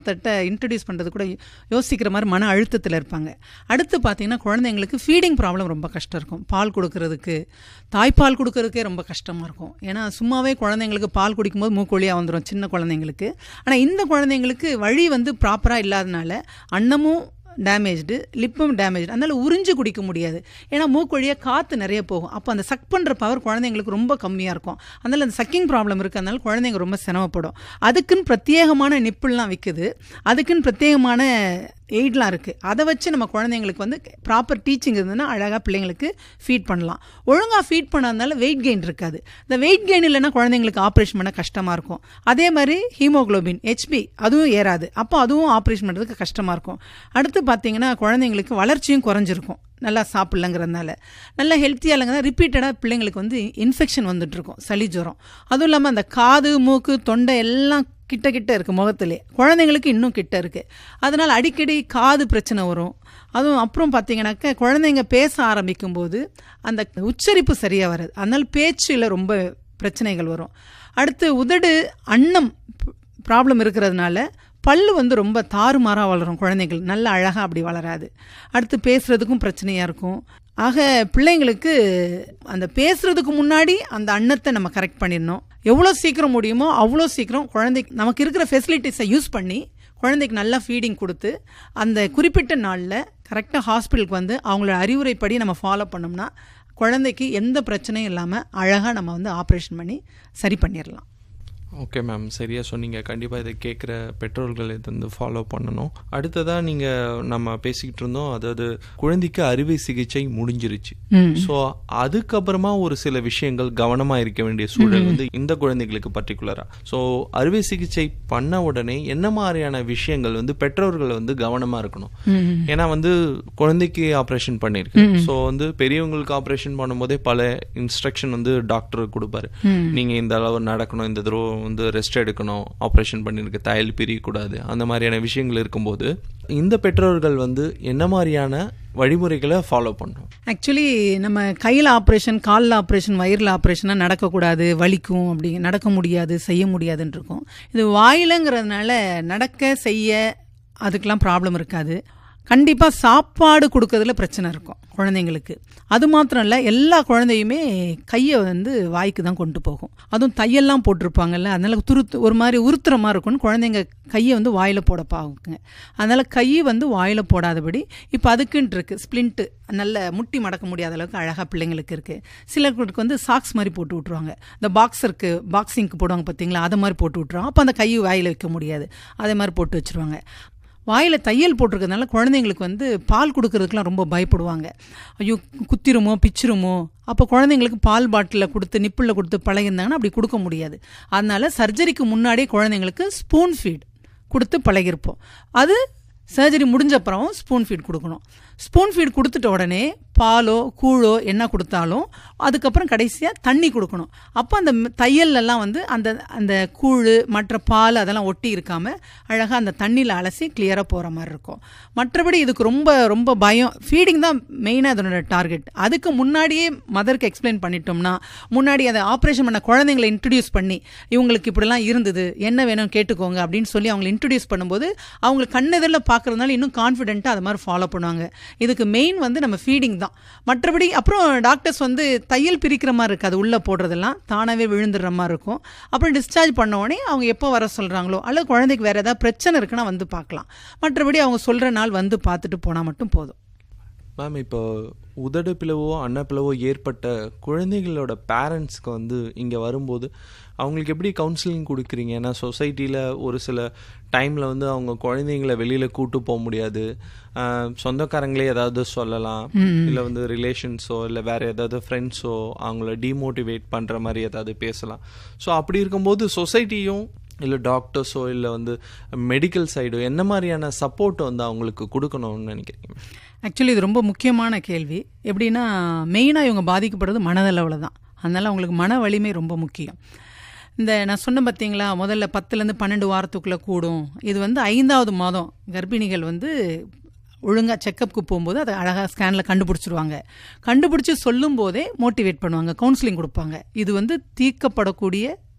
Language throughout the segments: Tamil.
தட்ட இன்ட்ரடியூஸ் பண்ணுறது கூட யோசிக்கிற மாதிரி மன அழுத்தத்தில் இருப்பாங்க அடுத்து பார்த்தீங்கன்னா குழந்தைங்களுக்கு ஃபீடிங் ப்ராப்ளம் ரொம்ப கஷ்டம் இருக்கும் பால் கொடுக்கறதுக்கு தாய்ப்பால் கொடுக்கறதுக்கே ரொம்ப கஷ்டமாக இருக்கும் ஏன்னா சும்மாவே குழந்தைங்களுக்கு பால் குடிக்கும்போது மூக்கொழியாக வந்துடும் சின்ன குழந்தைங்களுக்கு ஆனால் இந்த குழந்தைங்களுக்கு வழி வந்து ப்ராப்பராக இல்லாதனால அன்னமும் டேமேஜ்டு லிப்பும் டேமேஜ் அதனால் உறிஞ்சு குடிக்க முடியாது ஏன்னா மூக்கொழியாக காற்று நிறைய போகும் அப்போ அந்த சக் பண்ணுற பவர் குழந்தைங்களுக்கு ரொம்ப கம்மியாக இருக்கும் அதனால் அந்த சக்கிங் ப்ராப்ளம் இருக்கிறதுனால குழந்தைங்க ரொம்ப சிரமப்படும் அதுக்குன்னு பிரத்யேகமான நிப்புலாம் விற்குது அதுக்குன்னு பிரத்யேகமான எய்ட்லாம் இருக்குது அதை வச்சு நம்ம குழந்தைங்களுக்கு வந்து ப்ராப்பர் டீச்சிங் இருந்ததுன்னா அழகாக பிள்ளைங்களுக்கு ஃபீட் பண்ணலாம் ஒழுங்காக ஃபீட் பண்ணாதனால வெயிட் கெயின் இருக்காது இந்த வெயிட் கெயின் இல்லைன்னா குழந்தைங்களுக்கு ஆப்ரேஷன் பண்ண கஷ்டமாக இருக்கும் அதே மாதிரி ஹீமோக்ளோபின் ஹெச்பி அதுவும் ஏறாது அப்போ அதுவும் ஆப்ரேஷன் பண்ணுறதுக்கு கஷ்டமாக இருக்கும் அடுத்து பார்த்தீங்கன்னா குழந்தைங்களுக்கு வளர்ச்சியும் குறைஞ்சிருக்கும் நல்லா சாப்பிட்லங்கிறதுனால நல்லா ஹெல்த்தியாக இல்லைங்க ரிப்பீட்டடாக பிள்ளைங்களுக்கு வந்து இன்ஃபெக்ஷன் வந்துட்டுருக்கும் சளி ஜுரம் அதுவும் இல்லாமல் அந்த காது மூக்கு தொண்டை எல்லாம் கிட்ட கிட்ட இருக்குது முகத்திலே குழந்தைங்களுக்கு இன்னும் கிட்ட இருக்குது அதனால் அடிக்கடி காது பிரச்சனை வரும் அதுவும் அப்புறம் பார்த்தீங்கன்னாக்க குழந்தைங்க பேச ஆரம்பிக்கும் போது அந்த உச்சரிப்பு சரியாக வராது அதனால் பேச்சில் ரொம்ப பிரச்சனைகள் வரும் அடுத்து உதடு அன்னம் ப்ராப்ளம் இருக்கிறதுனால பல்லு வந்து ரொம்ப தாறுமாறாக வளரும் குழந்தைகள் நல்ல அழகாக அப்படி வளராது அடுத்து பேசுகிறதுக்கும் பிரச்சனையாக இருக்கும் ஆக பிள்ளைங்களுக்கு அந்த பேசுகிறதுக்கு முன்னாடி அந்த அன்னத்தை நம்ம கரெக்ட் பண்ணிடணும் எவ்வளோ சீக்கிரம் முடியுமோ அவ்வளோ சீக்கிரம் குழந்தைக்கு நமக்கு இருக்கிற ஃபெசிலிட்டிஸை யூஸ் பண்ணி குழந்தைக்கு நல்லா ஃபீடிங் கொடுத்து அந்த குறிப்பிட்ட நாளில் கரெக்டாக ஹாஸ்பிட்டலுக்கு வந்து அவங்களோட அறிவுரைப்படி நம்ம ஃபாலோ பண்ணோம்னா குழந்தைக்கு எந்த பிரச்சனையும் இல்லாமல் அழகாக நம்ம வந்து ஆப்ரேஷன் பண்ணி சரி பண்ணிடலாம் ஓகே மேம் சரியாக சொன்னீங்க கண்டிப்பாக இதை கேட்குற பெற்றோர்கள் இதை வந்து ஃபாலோ பண்ணணும் அடுத்ததாக நீங்கள் நம்ம பேசிக்கிட்டு இருந்தோம் அதாவது குழந்தைக்கு அறுவை சிகிச்சை முடிஞ்சிருச்சு ஸோ அதுக்கப்புறமா ஒரு சில விஷயங்கள் கவனமாக இருக்க வேண்டிய சூழல் வந்து இந்த குழந்தைகளுக்கு பர்டிகுலராக ஸோ அறுவை சிகிச்சை பண்ண உடனே என்ன மாதிரியான விஷயங்கள் வந்து பெற்றோர்கள் வந்து கவனமாக இருக்கணும் ஏன்னா வந்து குழந்தைக்கு ஆப்ரேஷன் பண்ணியிருக்கு ஸோ வந்து பெரியவங்களுக்கு ஆப்ரேஷன் பண்ணும்போதே பல இன்ஸ்ட்ரக்ஷன் வந்து டாக்டர் கொடுப்பாரு நீங்கள் இந்த அளவு நடக்கணும் இந்த தடவை வந்து ரெஸ்ட் எடுக்கணும் ஆப்ரேஷன் பண்ணியிருக்கு தையல் பிரியக்கூடாது அந்த மாதிரியான விஷயங்கள் இருக்கும்போது இந்த பெற்றோர்கள் வந்து என்ன மாதிரியான வழிமுறைகளை ஃபாலோ பண்ணும் ஆக்சுவலி நம்ம கையில் ஆப்ரேஷன் காலில் ஆப்ரேஷன் வயிறில் ஆப்ரேஷனாக நடக்கக்கூடாது வலிக்கும் அப்படி நடக்க முடியாது செய்ய முடியாதுன்னு இருக்கும் இது வாயிலங்கிறதுனால நடக்க செய்ய அதுக்கெலாம் ப்ராப்ளம் இருக்காது கண்டிப்பாக சாப்பாடு கொடுக்கறதுல பிரச்சனை இருக்கும் குழந்தைங்களுக்கு அது மாத்திரம் இல்லை எல்லா குழந்தையுமே கையை வந்து வாய்க்கு தான் கொண்டு போகும் அதுவும் தையெல்லாம் போட்டிருப்பாங்கல்ல அதனால துருத்து ஒரு மாதிரி உறுத்துற மாதிரி இருக்கும்னு குழந்தைங்க கையை வந்து வாயில் போட பாக்குங்க அதனால கை வந்து வாயில் போடாதபடி இப்போ அதுக்குன்ட்டு இருக்கு ஸ்பிளிண்ட்டு நல்ல முட்டி மடக்க முடியாத அளவுக்கு அழகாக பிள்ளைங்களுக்கு இருக்கு சிலருக்கு வந்து சாக்ஸ் மாதிரி போட்டு விட்ருவாங்க இந்த பாக்ஸருக்கு பாக்ஸிங்க்கு போடுவாங்க பார்த்தீங்களா அதை மாதிரி போட்டு விட்ருவாங்க அப்போ அந்த கை வாயில் வைக்க முடியாது அதே மாதிரி போட்டு வச்சுருவாங்க வாயில் தையல் போட்டிருக்கிறதுனால குழந்தைங்களுக்கு வந்து பால் கொடுக்கறதுக்குலாம் ரொம்ப பயப்படுவாங்க ஐயோ குத்திருமோ பிச்சிருமோ அப்போ குழந்தைங்களுக்கு பால் பாட்டிலில் கொடுத்து நிப்பிளில் கொடுத்து பழகிருந்தாங்கன்னா அப்படி கொடுக்க முடியாது அதனால சர்ஜரிக்கு முன்னாடியே குழந்தைங்களுக்கு ஸ்பூன் ஃபீட் கொடுத்து பழகிருப்போம் அது சர்ஜரி முடிஞ்ச அப்புறம் ஸ்பூன் ஃபீட் கொடுக்கணும் ஸ்பூன் ஃபீட் கொடுத்துட்ட உடனே பாலோ கூழோ என்ன கொடுத்தாலும் அதுக்கப்புறம் கடைசியாக தண்ணி கொடுக்கணும் அப்போ அந்த தையல்லாம் வந்து அந்த அந்த கூழ் மற்ற பால் அதெல்லாம் ஒட்டி இருக்காமல் அழகாக அந்த தண்ணியில் அலசி கிளியராக போகிற மாதிரி இருக்கும் மற்றபடி இதுக்கு ரொம்ப ரொம்ப பயம் ஃபீடிங் தான் மெயினாக அதனோட டார்கெட் அதுக்கு முன்னாடியே மதருக்கு எக்ஸ்பிளைன் பண்ணிட்டோம்னா முன்னாடி அதை ஆப்ரேஷன் பண்ண குழந்தைங்களை இன்ட்ரடியூஸ் பண்ணி இவங்களுக்கு இப்படிலாம் இருந்தது என்ன வேணும் கேட்டுக்கோங்க அப்படின்னு சொல்லி அவங்களை இன்ட்ரடியூஸ் பண்ணும்போது அவங்களுக்கு கண்ணெதிரில் பார்க்குறதுனால இன்னும் கான்ஃபிடென்ட்டாக அதை மாதிரி ஃபாலோ பண்ணுவாங்க இதுக்கு மெயின் வந்து நம்ம ஃபீடிங் தான் மற்றபடி அப்புறம் டாக்டர்ஸ் வந்து தையல் பிரிக்கிற மாதிரி இருக்காது உள்ளே போடுறதெல்லாம் தானாகவே விழுந்துடுற மாதிரி இருக்கும் அப்புறம் டிஸ்சார்ஜ் பண்ண உடனே அவங்க எப்போ வர சொல்கிறாங்களோ அல்லது குழந்தைக்கு வேறு ஏதாவது பிரச்சனை இருக்குன்னா வந்து பார்க்கலாம் மற்றபடி அவங்க சொல்கிற நாள் வந்து பார்த்துட்டு போனால் மட்டும் போதும் மேம் இப்போ உதடு பிளவோ அன்னப்பிளவோ ஏற்பட்ட குழந்தைகளோட பேரண்ட்ஸ்க்கு வந்து இங்கே வரும்போது அவங்களுக்கு எப்படி கவுன்சிலிங் கொடுக்குறீங்க ஏன்னா சொசைட்டியில் ஒரு சில டைமில் வந்து அவங்க குழந்தைங்கள வெளியில் கூட்டு போக முடியாது சொந்தக்காரங்களே ஏதாவது சொல்லலாம் இல்லை வந்து ரிலேஷன்ஸோ இல்லை வேறு ஏதாவது ஃப்ரெண்ட்ஸோ அவங்கள டிமோட்டிவேட் பண்ணுற மாதிரி ஏதாவது பேசலாம் ஸோ அப்படி இருக்கும்போது சொசைட்டியும் இல்லை டாக்டர்ஸோ இல்லை வந்து மெடிக்கல் சைடோ என்ன மாதிரியான சப்போர்ட் வந்து அவங்களுக்கு கொடுக்கணும்னு நினைக்கிறீங்க ஆக்சுவலி இது ரொம்ப முக்கியமான கேள்வி எப்படின்னா மெயினாக இவங்க பாதிக்கப்படுறது மனதளவில் தான் அதனால் அவங்களுக்கு மன வலிமை ரொம்ப முக்கியம் இந்த நான் சொன்ன பார்த்தீங்களா முதல்ல பத்துலேருந்து பன்னெண்டு வாரத்துக்குள்ளே கூடும் இது வந்து ஐந்தாவது மாதம் கர்ப்பிணிகள் வந்து ஒழுங்காக செக்கப்புக்கு போகும்போது அதை அழகாக ஸ்கேனில் கண்டுபிடிச்சிருவாங்க கண்டுபிடிச்சி சொல்லும் போதே மோட்டிவேட் பண்ணுவாங்க கவுன்சிலிங் கொடுப்பாங்க இது வந்து தீர்க்கப்படக்கூடிய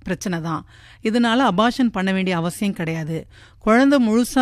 பிரச்சனை தான் இதனால அபாஷன் பண்ண வேண்டிய அவசியம் கிடையாது குழந்தை முழுசா